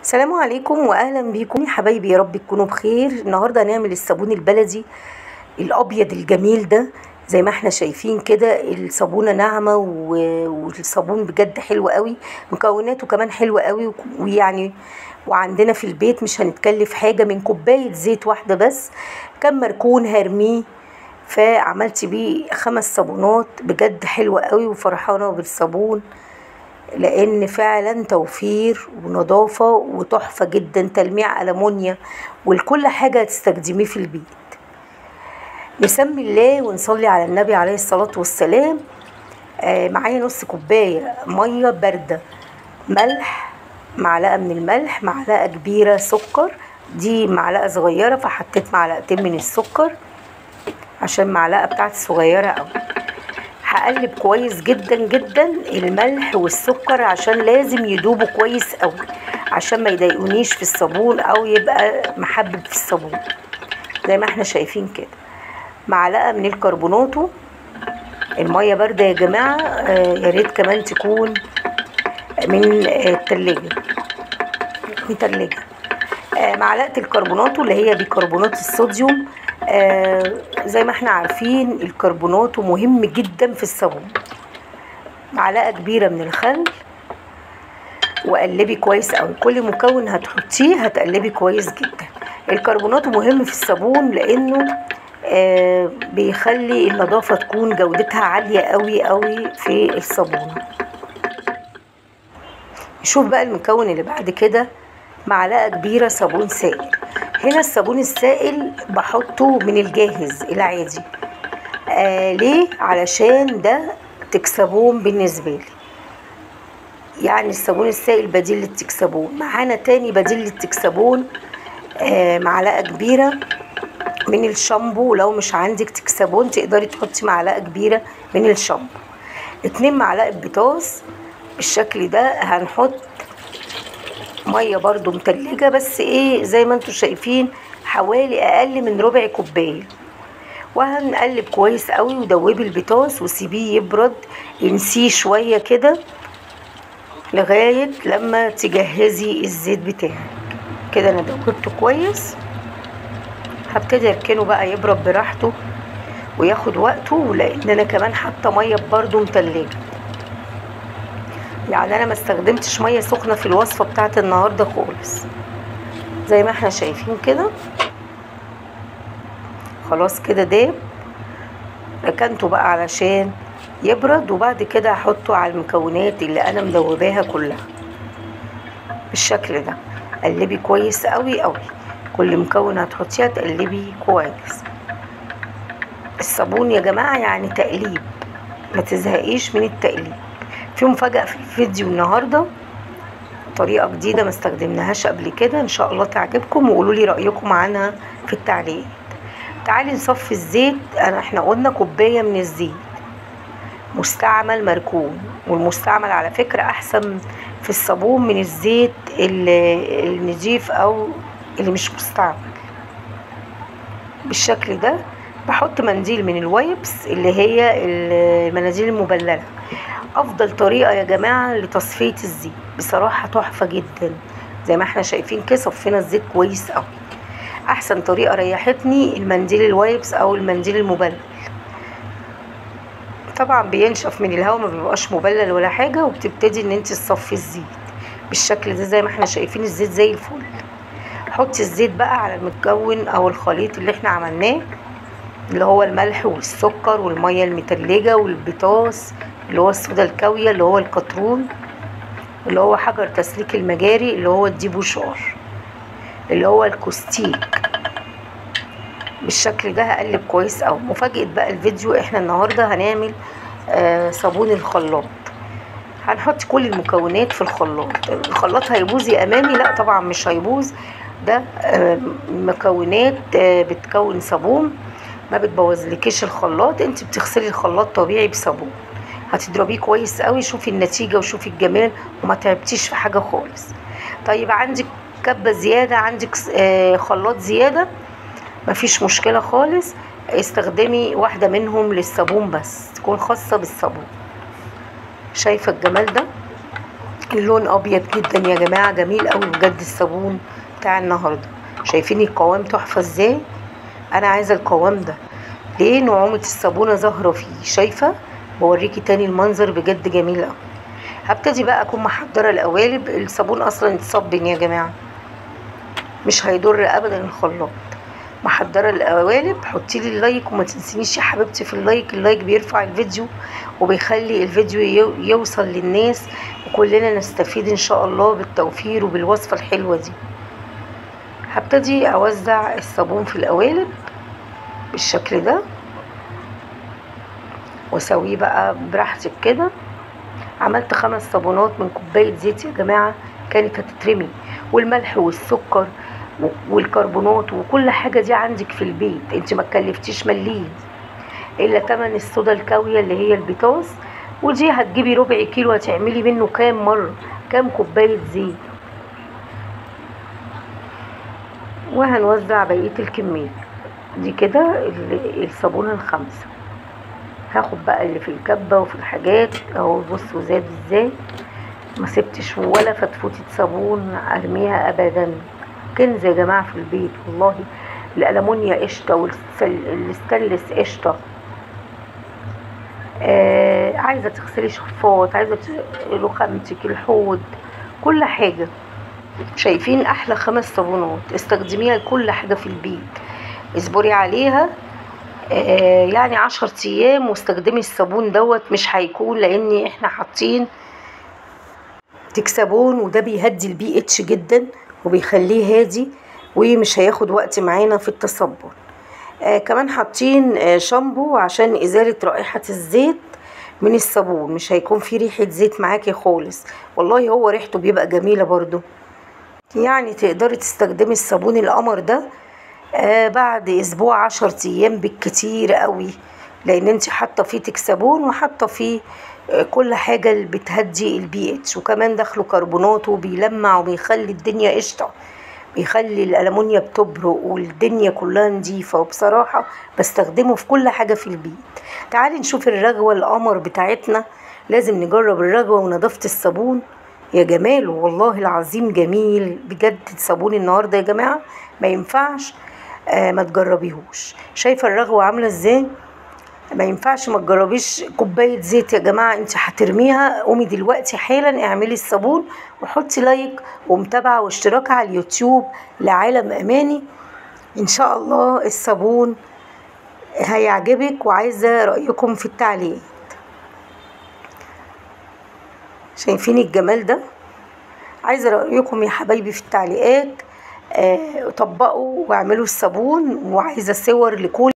السلام عليكم واهلا بيكم يا حبايبي يا رب تكونوا بخير النهارده هنعمل الصابون البلدي الابيض الجميل ده زي ما احنا شايفين كده الصابونه ناعمه و- والصابون بجد حلو قوي مكوناته كمان حلوه قوي وك- ويعني وعندنا في البيت مش هنتكلف حاجه من كوبايه زيت واحده بس كان مركون هرميه فعملت بيه خمس صابونات بجد حلوه قوي وفرحانه بالصابون لان فعلا توفير ونظافه وتحفه جدا تلميع المونيا ولكل حاجه هتستخدميه في البيت نسمي الله ونصلي على النبي عليه الصلاه والسلام آه معايا نص كوبايه ميه بارده ملح معلقه من الملح معلقه كبيره سكر دي معلقه صغيره فحطيت معلقتين من السكر عشان معلقه بتاعتي صغيره قوي هقلب كويس جدا جدا الملح والسكر عشان لازم يدوبوا كويس قوي عشان ما يضايقونيش في الصابون او يبقى محبب في الصابون زي ما احنا شايفين كده معلقه من الكربوناتو الميه بارده يا جماعه آه يا ريت كمان تكون من آه، التلاجة متلجة آه معلقه الكربوناتو اللي هي بيكربونات الصوديوم آه زي ما احنا عارفين الكربوناتو مهم جدا في الصابون معلقه كبيره من الخل وقلبي كويس قوي كل مكون هتحطيه هتقلبي كويس جدا الكربوناتو مهم في الصابون لانه آه بيخلي النظافه تكون جودتها عاليه قوي قوي في الصابونه نشوف بقى المكون اللي بعد كده معلقه كبيره صابون سائل هنا الصابون السائل بحطه من الجاهز العادي آه ليه علشان ده تكسبون بالنسبه لي يعني الصابون السائل بديل للتكسبون معانا تاني بديل للتكسبون آه معلقه كبيره من الشامبو لو مش عندك تكسبون تقدري تحطي معلقه كبيره من الشامبو اتنين معلقه بيتاز بالشكل ده هنحط ميه برضو متلجة بس ايه زي ما انتوا شايفين حوالي اقل من ربع كوباية وهنقلب كويس قوي ودوبي البطاس وسيبيه يبرد ينسيه شوية كده لغاية لما تجهزي الزيت بتاعك كده انا دوبته كويس هبتدي اركنه بقى يبرد براحته وياخد وقته لان انا كمان حاطه ميه برضو متلجه يعني انا ما استخدمتش ميه سخنه في الوصفه بتاعت النهارده خالص زي ما احنا شايفين كده خلاص كده داب ركنته بقى علشان يبرد وبعد كده هحطه على المكونات اللي انا مدوباها كلها بالشكل ده قلبي كويس قوي قوي كل مكون هتحطيه تقلبي كويس الصابون يا جماعه يعني تقليب ما تزهقيش من التقليب في مفاجأة في الفيديو النهاردة طريقة جديدة ما استخدمناهاش قبل كده ان شاء الله تعجبكم وقولوا لي رأيكم عنها في التعليقات تعالي نصفي الزيت انا احنا قلنا كوباية من الزيت مستعمل مركون والمستعمل على فكرة احسن في الصابون من الزيت ال- النضيف او اللي مش مستعمل بالشكل ده بحط منديل من الوايبس اللي هي المناديل المبلله افضل طريقه يا جماعه لتصفيه الزيت بصراحه تحفه جدا زي ما احنا شايفين كده صفينا الزيت كويس قوي احسن طريقه ريحتني المنديل الوايبس او المنديل المبلل طبعا بينشف من الهواء ما بيبقاش مبلل ولا حاجه وبتبتدي ان انت تصفي الزيت بالشكل ده زي ما احنا شايفين الزيت زي الفل حطي الزيت بقى على المكون او الخليط اللي احنا عملناه اللي هو الملح والسكر والميه المتلجه والبطاس اللي هو الصودا الكاويه اللي هو القطرون اللي هو حجر تسليك المجاري اللي هو الديبوشار اللي هو الكوستيك بالشكل ده هقلب كويس اوي مفاجأة بقى الفيديو احنا النهاردة هنعمل آه صابون الخلاط هنحط كل المكونات في الخلاط الخلاط هيبوظ يا امامي لا طبعا مش هيبوظ ده آه مكونات آه بتكون صابون ما بتبوظلكيش الخلاط انت بتغسلي الخلاط طبيعي بصابون هتضربيه كويس قوي شوفي النتيجة وشوفي الجمال وما تعبتيش في حاجة خالص طيب عندك كبة زيادة عندك آه خلاط زيادة مفيش مشكلة خالص استخدمي واحدة منهم للصابون بس تكون خاصة بالصابون شايفة الجمال ده اللون ابيض جدا يا جماعه جميل قوي بجد الصابون بتاع النهارده شايفين القوام تحفه ازاي انا عايزه القوام ده ليه نعومه الصابونه ظاهره فيه شايفه بوريكي تاني المنظر بجد جميل قوي هبتدي بقى اكون محضره القوالب الصابون اصلا اتصبن يا جماعه مش هيضر ابدا الخلاط محضره القوالب حطي لي اللايك وما تنسينيش يا حبيبتي في اللايك اللايك بيرفع الفيديو وبيخلي الفيديو يو- يوصل للناس وكلنا نستفيد ان شاء الله بالتوفير وبالوصفه الحلوه دي هبتدي اوزع الصابون في القوالب بالشكل ده واسويه بقى براحتك كده عملت خمس صابونات من كوبايه زيت يا جماعه كانت هتترمي والملح والسكر و- والكربونات وكل حاجه دي عندك في البيت انت ما تكلفتيش مليم الا تمن الصودا الكاويه اللي هي البيتاز ودي هتجيبي ربع كيلو هتعملي منه كام مره كام كوبايه زيت وهنوزع بقيه الكميه دي كده ال- الصابونه الخمسه هاخد بقى اللي في الكبه وفي الحاجات اهو بصوا زاد ازاي ما سبتش ولا فتفوتة صابون ارميها ابدا كنز يا جماعه في البيت والله الالمونيا قشطه والستانلس قشطه آه عايزه تغسلي شفاط عايزه ت- رخامتك الحوض كل حاجه شايفين احلى خمس صابونات استخدميها لكل حاجه في البيت اصبري عليها آه يعني عشر ايام واستخدمي الصابون دوت مش هيكون لان احنا حاطين تكسبون وده بيهدي البي اتش جدا وبيخليه هادي ومش هياخد وقت معانا في التصبن آه كمان حاطين آه شامبو عشان ازالة رائحة الزيت من الصابون مش هيكون في ريحة زيت معاكي خالص والله هو ريحته بيبقى جميلة برضو يعني تقدري تستخدمي الصابون القمر ده آه بعد اسبوع عشر ايام بالكتير قوي لان انت حاطه فيه تكسبون وحاطه فيه آه كل حاجه اللي بتهدي البي اتش وكمان داخله كربونات وبيلمع وبيخلي الدنيا قشطه بيخلي الألمونيا بتبرق والدنيا كلها نظيفة وبصراحة بستخدمه في كل حاجة في البيت تعالي نشوف الرغوة القمر بتاعتنا لازم نجرب الرغوة ونظافة الصابون يا جماله والله العظيم جميل بجد صابون النهاردة يا جماعة ما ينفعش آه ما تجربيهوش شايفة الرغوة عاملة ازاي ما ينفعش ما تجربيش كوبايه زيت يا جماعه انت هترميها قومي دلوقتي حالا اعملي الصابون وحطي لايك ومتابعه واشتراك على اليوتيوب لعالم اماني ان شاء الله الصابون هيعجبك وعايزه رايكم في التعليقات شايفين الجمال ده عايزه رايكم يا حبايبي في التعليقات آه طبقوا واعملوا الصابون وعايزه صور لكل